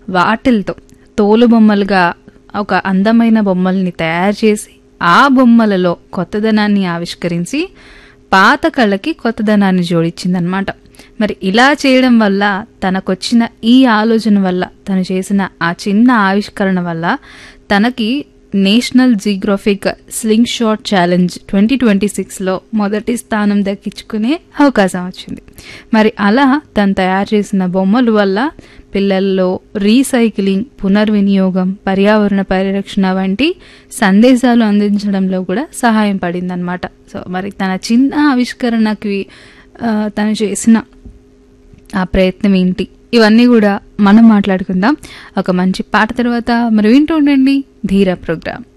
వాటిలతో తోలు బొమ్మలుగా ఒక అందమైన బొమ్మల్ని తయారు చేసి ఆ బొమ్మలలో కొత్తదనాన్ని ఆవిష్కరించి పాత కళకి కొత్తదనాన్ని జోడించిందనమాట మరి ఇలా చేయడం వల్ల తనకొచ్చిన ఈ ఆలోచన వల్ల తను చేసిన ఆ చిన్న ఆవిష్కరణ వల్ల తనకి National Geographic Slingshot Challenge twenty twenty సిక్స్లో మొదటి స్థానం దక్కించుకునే అవకాశం వచ్చింది మరి అలా తను తయారు చేసిన బొమ్మల వల్ల పిల్లల్లో రీసైక్లింగ్ పునర్వినియోగం పర్యావరణ పరిరక్షణ వంటి సందేశాలు అందించడంలో కూడా సహాయం పడిందనమాట సో మరి తన చిన్న ఆవిష్కరణకి ఆ, తను చేసిన ఆ ప్రయత్నం ఏంటి ఇవన్నీ కూడా మనం మాట్లాడుకుందాం ఒక మంచి పాట తర్వాత మరి వింటూ ఉండండి ధీర ప్రోగ్రామ్